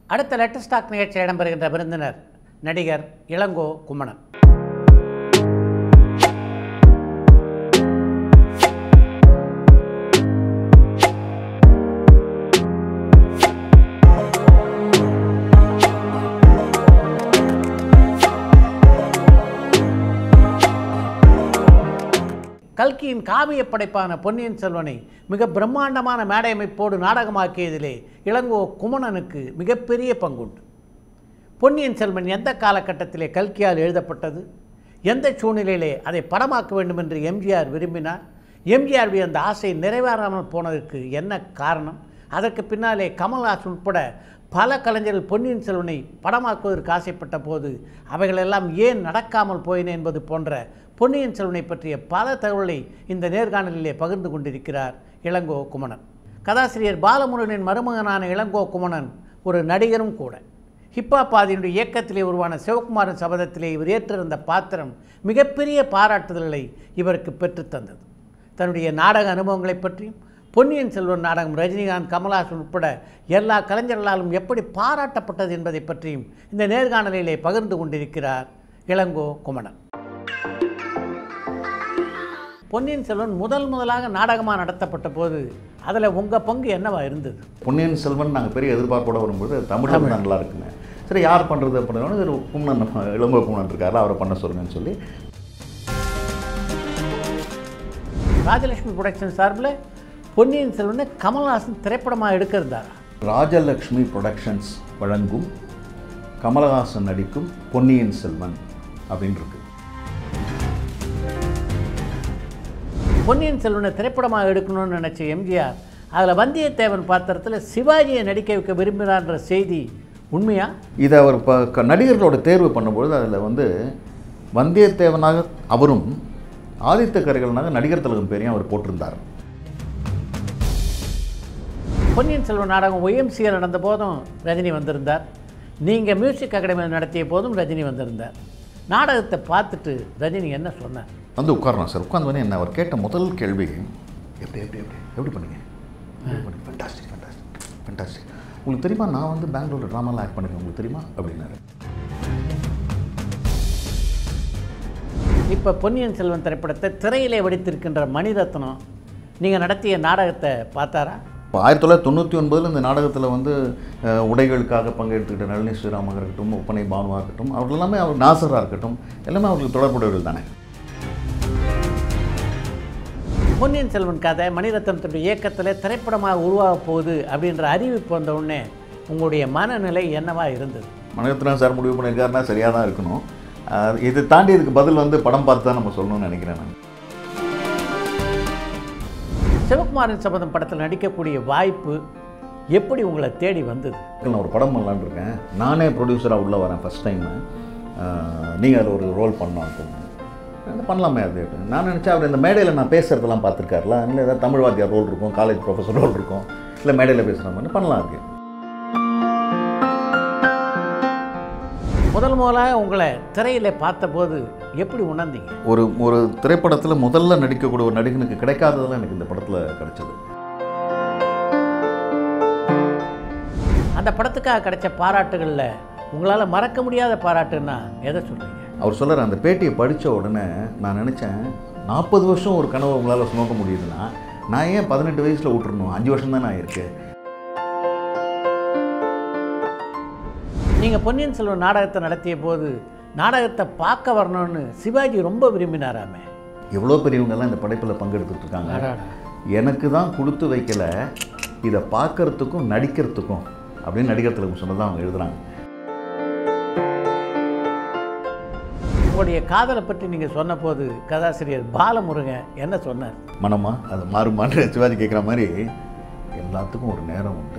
அடுத்த letter stock நிகழ்ச்சியில் இடம்பெறுகின்ற விருந்தினர் நடிகர் இளங்கோ குமணன் கல்கியின் காவிய படைப்பான பொன்னியின் செல்வனை மிக பிரம்மாண்டமான மேடை அமைப்போடு நாடகமாக்கியதிலே இளங்கோ குமணனுக்கு மிகப்பெரிய பங்குண்டு பொன்னியின் செல்வன் எந்த காலகட்டத்திலே கல்கியால் எழுதப்பட்டது எந்த சூழ்நிலையிலே அதை படமாக்க வேண்டும் என்று எம்ஜிஆர் விரும்பினார் எம்ஜிஆருடைய அந்த ஆசை நிறைவேறாமல் போனதற்கு என்ன காரணம் அதற்கு பின்னாலே கமல்ஹாசன் உட்பட பல கலைஞர்கள் பொன்னியின் செல்வனை படமாக்குவதற்கு ஆசைப்பட்ட போது அவைகளெல்லாம் ஏன் நடக்காமல் போயின என்பது போன்ற பொன்னியின் செல்வனை பற்றிய பல தகவலை இந்த நேர்காணலிலே பகிர்ந்து கொண்டிருக்கிறார் இளங்கோ குமணன் கதாசிரியர் பாலமுருகனின் மருமகனான இளங்கோ குமணன் ஒரு நடிகரும் கூட ஹிப்ஹாப் ஆதியினுடைய இயக்கத்திலே உருவான சிவகுமாரன் சபதத்திலே இவர் ஏற்றிருந்த பாத்திரம் மிகப்பெரிய பாராட்டுதல்களை இவருக்கு பெற்றுத்தந்தது தன்னுடைய நாடக அனுபவங்களைப் பற்றியும் பொன்னியின் செல்வன் நாடகம் ரஜினிகாந்த் கமல்ஹாசன் உட்பட எல்லா கலைஞர்களாலும் எப்படி பாராட்டப்பட்டது என்பதை பற்றியும் இந்த நேர்காணலிலே பகிர்ந்து கொண்டிருக்கிறார் இளங்கோ குமணன் பொன்னியின் செல்வன் முதல் முதலாக நாடகமாக நடத்தப்பட்ட போது அதில் உங்கள் பங்கு என்னவா இருந்தது பொன்னியின் செல்வன் நாங்கள் பெரிய எதிர்பார்ப்போட வரும்போது தமிழ் தான் நல்லா இருக்குங்க சரி யார் பண்ணுறது அப்படின்னா ஒரு குமணன் நம்ம இளங்கோ குமணன் இருக்காரு அவரை பண்ண சொல்லுங்கன்னு சொல்லி ராஜலட்சுமி புரொடக்ஷன் சார்பில் பொன்னியின் செல்வனை கமல்ஹாசன் திரைப்படமாக எடுக்கிறதாரா ராஜலக்ஷ்மி புரொடக்ஷன்ஸ் வழங்கும் கமலஹாசன் நடிக்கும் பொன்னியின் செல்வன் அப்படின்னு இருக்கு பொன்னியின் செல்வனை திரைப்படமாக எடுக்கணும்னு நினச்ச எம்ஜிஆர் அதில் வந்தியத்தேவன் பாத்திரத்தில் சிவாஜியை நடிக்க வைக்க விரும்பினார்ன்ற செய்தி உண்மையா இதை அவர் இப்போ க- நடிகர்களோட தேர்வு பண்ணும்பொழுது அதில் வந்து வந்தியத்தேவனாக அவரும் ஆதித்த கரைகள்னாக நடிகர் திலகம் பேரையும் அவர் போட்டிருந்தார் பொன்னியின் செல்வன் நாடகம் ஒய்எம்சியில் நடந்த போதும் ரஜினி வந்திருந்தார் நீங்கள் மியூசிக் அகாடமி நடத்திய போதும் ரஜினி வந்திருந்தார் நாடகத்தை பார்த்துட்டு ரஜினி என்ன சொன்னார் வந்து உட்காரணும் சார் உட்காந்து வந்து என்ன அவர் கேட்ட முதல் கேள்வி எப்படி எப்படி எப்படி எப்படி பண்ணீங்க ஃபண்டாஸ்டிக் ஃபண்டாஸ்டிக் ஃபண்டாஸ்டிக் உங்களுக்கு தெரியுமா நான் வந்து பெங்களூரில் ட்ராமாவில் ஆக்ட் பண்ணிருக்கேன் உங்களுக்கு தெரியுமா அப்படின்னாரு இப்போ பொன்னியின் செல்வன் திரைப்படத்தை திரையிலே வடித்திருக்கின்ற மணிரத்னம் நீங்கள் நடத்திய நாடகத்தை பார்த்தாரா இப்போ ஆயிரத்தி தொள்ளாயிரத்தி தொண்ணூற்றி ஒன்பதில் இந்த நாடகத்தில் வந்து அஹ், உடைகளுக்காக பங்கெடுத்துக்கிட்ட நளினி ஸ்ரீராமாக இருக்கட்டும் ஒப்பனை பானுவாக இருக்கட்டும் அவர்கள் எல்லாமே அவர் நாசராக இருக்கட்டும் எல்லாமே அவர்களுக்கு தொடர்புடையவர்கள் தானே பொன்னியின் செல்வன் கதை மணிரத்னத்துடைய இயக்கத்தில் திரைப்படமாக உருவாக போகுது அப்படின்ற அறிவிப்பு வந்த உடனே உங்களுடைய மனநிலை என்னவா இருந்தது மணிரத்னம் சார் முடிவு பண்ணியிருக்காருன்னா சரியாக தான் இருக்கணும் அஹ், இதை தாண்டி இதுக்கு பதில் வந்து படம் பார்த்து தான் நம்ம சொல்லணும்னு நினைக்கிறேன் நான் சிவகுமாரின் சபதம் படத்தில் நடிக்கக்கூடிய வாய்ப்பு எப்படி உங்களை தேடி வந்தது நான் ஒரு படம் பண்ணலான்னு இருக்கேன் நானே ப்ரொடியூசராக உள்ளே வரேன் ஃபஸ்ட் டைமு நீங்கள் அதில் ஒரு ரோல் பண்ணலாம் அப்படின்னு அது பண்ணலாமே அது அப்படின்னு. நான் நினச்சேன் அவர் இந்த மேடையில் நான் பேசுகிறதெல்லாம் பார்த்துருக்காருல இல்லை ஏதாவது தமிழ் வாத்தியார் ரோல் இருக்கும் காலேஜ் ப்ரொஃபஸர் ரோல் இருக்கும் இல்லை மேடையில் பேசுகிற மாதிரி பண்ணலாம் அதுக்கு முதல் முதலாக உங்களை திரையில பார்த்தபோது எப்படி உணர்ந்தீங்க ஒரு ஒரு திரைப்படத்தில் முதல்ல நடிக்கக்கூடிய ஒரு நடிகனுக்கு கிடைக்காததெல்லாம் எனக்கு இந்த படத்தில் கிடைச்சது அந்த படத்துக்காக கிடைச்ச பாராட்டுகளில் உங்களால் மறக்க முடியாத பாராட்டுன்னா எதை சொல்றீங்க அவர் சொல்கிறார் அந்த பேட்டியை படித்த உடனே நான் நினச்சேன் நாற்பது வருஷம் ஒரு கனவை உங்களால் சுமக்க முடியுதுன்னா நான் ஏன் பதினெட்டு வயசில் விட்டுறணும் அஞ்சு வருஷம் தான் நான் இருக்கேன் நீங்கள் பொன்னியின் செல்வன் நாடகத்தை நடத்திய போது நாடகத்தை பார்க்க வரணும்னு சிவாஜி ரொம்ப விரும்பினாராமே எவ்வளோ பெரியவங்கெல்லாம் இந்த படைப்பில் பங்கெடுத்துட்டு இருக்காங்க அடாடா. எனக்கு தான் கொடுத்து வைக்கல இதை பார்க்கறதுக்கும் நடிக்கிறதுக்கும் அப்படின்னு நடிகர் திலகம் சொன்னதான் அவங்க எழுதுறாங்க உங்களுடைய காதலை பற்றி நீங்கள் சொன்னபோது கதாசிரியர் பாலமுருகன் என்ன சொன்னார் மனமா அது மாறுமான்னு சிவாஜி கேட்குற மாதிரி எல்லாத்துக்கும் ஒரு நேரம் உண்டு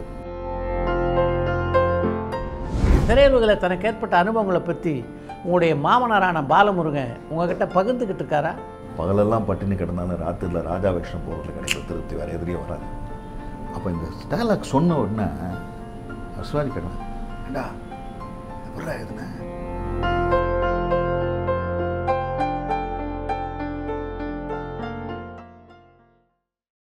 திரையுலகில் தனக்கு ஏற்பட்ட அனுபவங்களை பற்றி உங்களுடைய மாமனாரான பாலமுருகன் உங்ககிட்ட பகிர்ந்துக்கிட்டு இருக்காரா பகலெல்லாம் பட்டினி கிடந்தாலும் ராத்திரியில் ராஜா வேஷம் போடுறதுல கிடைக்கிற திருப்தி வேறு எதிரியே வராது அப்போ இந்த டைலாக் சொன்ன உடனே சிவாஜி கேட்டேன் ஏண்டா எப்படா எதுனா